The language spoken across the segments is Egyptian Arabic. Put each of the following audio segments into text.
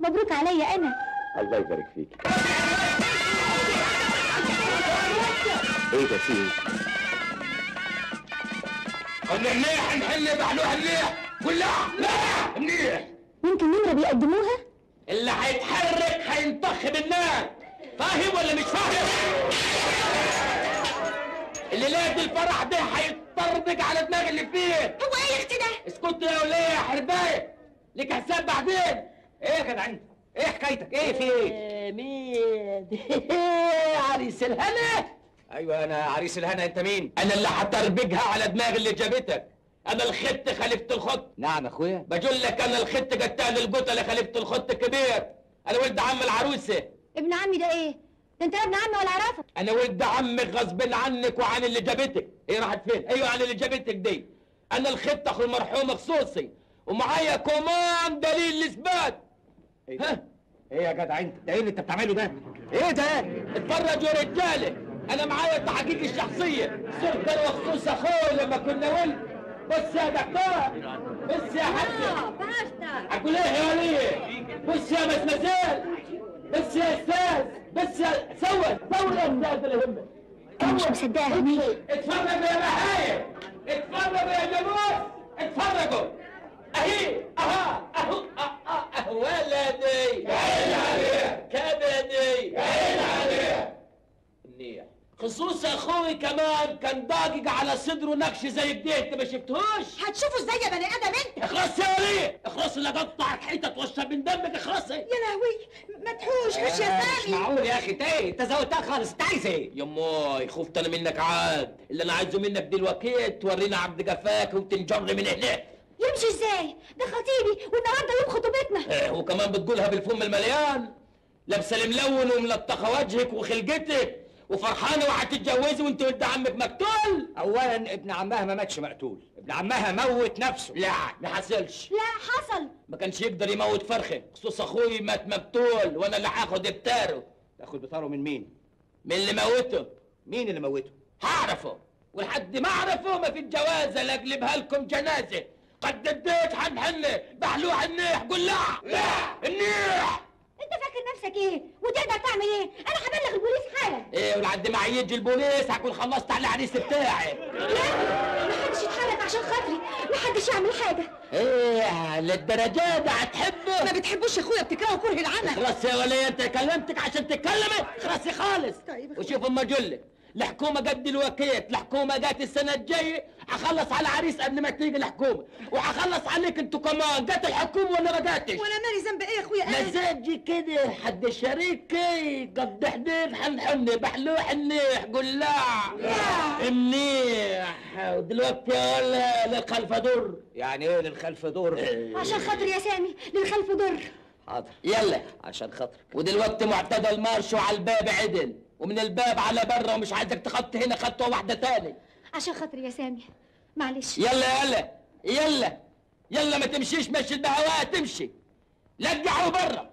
مبروك عليا انا الله يبارك فيك ايه ده في ايه؟ قلنا منيح نحل بحلوها منيح كلها لا منيح يمكن نمره بيقدموها اللي هيتحرك هينطخ بالنار فاهم ولا مش فاهم؟ اللي لاد الفرح ده هيتطربق على دماغ اللي فيه هو ايه يا اختي ده اسكت يا وليه يا حربايه ليك حساب بعدين ايه يا جدع انت ايه حكايتك ايه في ايه مين عريس الهنا ايوه انا عريس الهنا انت مين انا اللي هتربجها على دماغ اللي جابتك انا الخت خليفه الخط نعم اخويا بقول لك انا الخت قتال القتله خليفه الخط كبير انا ولد عم العروسه ابن عمي ده ايه ده انت لا ابن عمي ولا اعرفك انا ولد عمك غصب عنك وعن اللي جابتك هي راحت فين ايوه عن اللي جابتك دي انا الخت اخو المرحوم خصوصي ومعايا كمان دليل الاثبات ها ايه يا جدع انت ده ايه اللي انت بتعمله ده ايه ده اتفرجوا يا رجاله انا معايا التحقيق الشخصيه صرت انا وخصوص اخوي لما كنا ولد بص يا دكتور بص يا حاج باشا اقول ايه يا وليه بص يا مسمسال بص يا استاذ بص يا سوى سوى يا استاذ اللي يهمك انا مش مصدقه يا هنيه اتفرجوا يا بهايم اتفرجوا يا جاموس اتفرجوا اهي اها اهو أه- أه- أه ولدي يا عيني عليك كبدي يا عيني عليك منيح خصوص اخوي كمان كان ضاقق على صدره نقش زي كده انت ما شفتهوش هتشوفوا ازاي يا بني ادم انت اخلص يا وليه اخلص اللي قطع الحيطه توشر من دمك اخلصي يا لهوي ما تحوش خش يا مش سامي معقول يا اخي انت ايه انت زودتها خالص انت عايز ايه يماي خفت انا منك عاد اللي انا عايزه منك دلوقتي تورينا عبد قفاك وتنجر من هنا يمشي ازاي ده خطيبي والنهارده يوم خطوبتنا إيه، وكمان بتقولها بالفم المليان لابسه الملون وملطخه وجهك وخلقتك وفرحانه وهتتجوزي وانت ولد عمك مقتول اولا ابن عمها ما ماتش مقتول ابن عمها موت نفسه لا ما حصلش لا حصل ما كانش يقدر يموت فرخه خصوص اخوي مات مقتول وانا اللي هاخد بتاره تاخد بطاره من مين من اللي موته مين اللي موته هعرفه ولحد ما اعرفه ما في الجوازه لا اقلبها لكم جنازه قد اديت حنحنه بحلوح النيح قول لا لا النيح انت فاكر نفسك ايه وتقدر تعمل ايه انا هبلغ البوليس حالا ايه ولحد ما يجي البوليس هكون خلصت على العريس بتاعي لا محدش يتحرك عشان خاطري محدش يعمل حاجه ايه للدرجه ده هتحبه ما بتحبوش يا اخويا بتكرهه كره العمى خلاص يا ولية انت كلمتك عشان تتكلمي خلاص خالص طيب يا وشوف اما اجلك الحكومه قد الوكيت الحكومه جات السنه الجايه هخلص على عريس قبل ما تيجي الحكومه وهخلص عليك انتوا كمان جات الحكومه ولا ما جاتش وانا مالي ذنب ايه يا اخويا انا مزاجي كده حد شريكي قد حديد حنحني بحلوح النيح قول لا منيح ودلوقتي ولا للخلف دور يعني ايه للخلف دور عشان خاطر يا سامي للخلف ضر حاضر يلا عشان خاطرك ودلوقتي معتدى المارش وعلى الباب عدل ومن الباب على برا ومش عايزك تخط هنا خطوه واحده تاني عشان خاطر يا سامي معلش يلا يلا يلا يلا ما تمشيش مشي البهواء تمشي لقعوا برا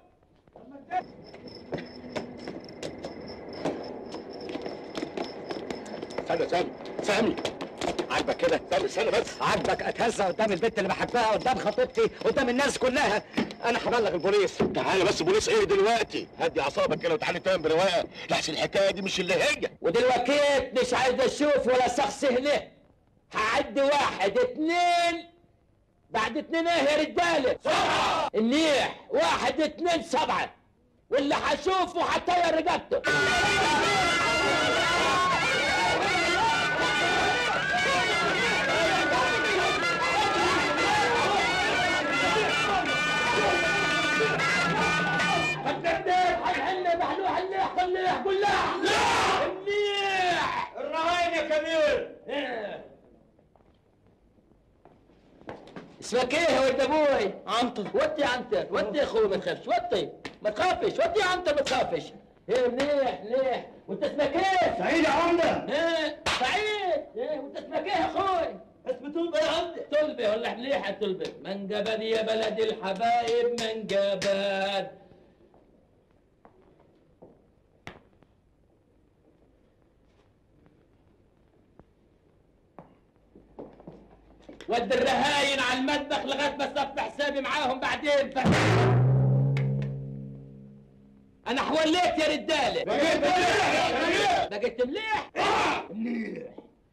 استنى استنى سامي عاجبك كده استنى استنى بس عاجبك اتهزى قدام البنت اللي بحبها قدام خطيبتي قدام الناس كلها انا هبلغ البوليس تعالى بس بوليس ايه دلوقتي هدي اعصابك كده وتعالى تنام برواقه لحسن الحكايه دي مش اللي هي ودلوقتي مش عايز اشوف ولا شخص هنا هعد واحد اتنين بعد اتنين ايه يا رجاله سبعة النيح واحد اتنين سبعة واللي هشوفه هطير رقبته فكرتك هنحل محلوح النيح خليه قول لا لا النيح الرهاين يا كبير اسمك ايه يا ولد ابوي؟ عنتر وطي يا عنتر وطي يا اخوي ما تخافش وطي ما تخافش وطي يا عنتر ما تخافش ايه منيح منيح وانت اسمك ايه؟ سعيد يا عمده ايه سعيد ايه وانت اسمك ايه يا اخوي؟ اسمي طلبه يا عمدة طلبه ولا مليحه طلبه منجبد يا بلد الحبايب منجبد ود الرهاين على المطبخ لغايه ما اصفي حسابي معاهم بعدين ف... انا حوليت يا رجاله بقيت مليح يا خليل بقيت مليح مليح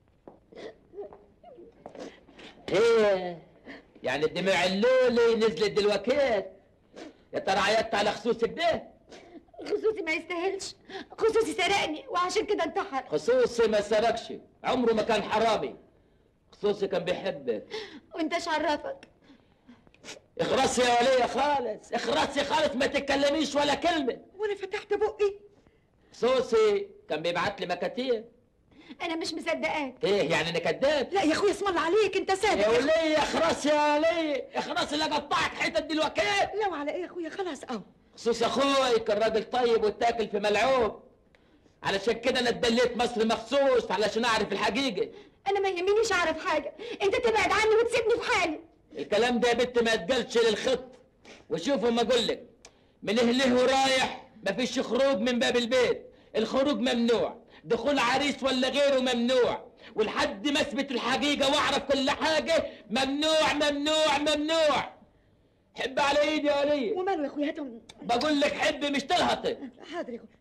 ايه يعني الدموع اللولي نزلت دلوقتي يا ترى عيطت على خصوصك ده خصوصي ما يستاهلش خصوصي سرقني وعشان كده انتحر خصوصي ما سرقش عمره ما كان حرامي خصوصي كان بيحبك وانت ايش عرفك اخرسي يا ولية خالص اخرسي خالص ما تتكلميش ولا كلمة وانا فتحت بقي خصوصي كان بيبعت لي مكاتيب انا مش مصدقاك ايه يعني انا كذاب لا يا اخويا اسم الله عليك انت يا صادق ولية اخرسي يا ولية اخرسي لا قطعت حتت دلوقتي لا وعلى ايه يا اخويا خلاص اه خصوص اخوي كان راجل طيب واتاكل في ملعوب علشان كده انا اتدليت مصر مخصوص علشان اعرف الحقيقة انا ما يهمنيش اعرف حاجه انت تبعد عني وتسيبني في حالي الكلام ده يا بنت ما يتقالش للخط وشوفوا ما اقول لك من اهله ورايح مفيش خروج من باب البيت الخروج ممنوع دخول عريس ولا غيره ممنوع ولحد ما اثبت الحقيقه واعرف كل حاجه ممنوع ممنوع ممنوع حب على ايدي يا وليه وماله يا اخويا هاتهم بقول لك حب مش تلهطي حاضر يا اخويا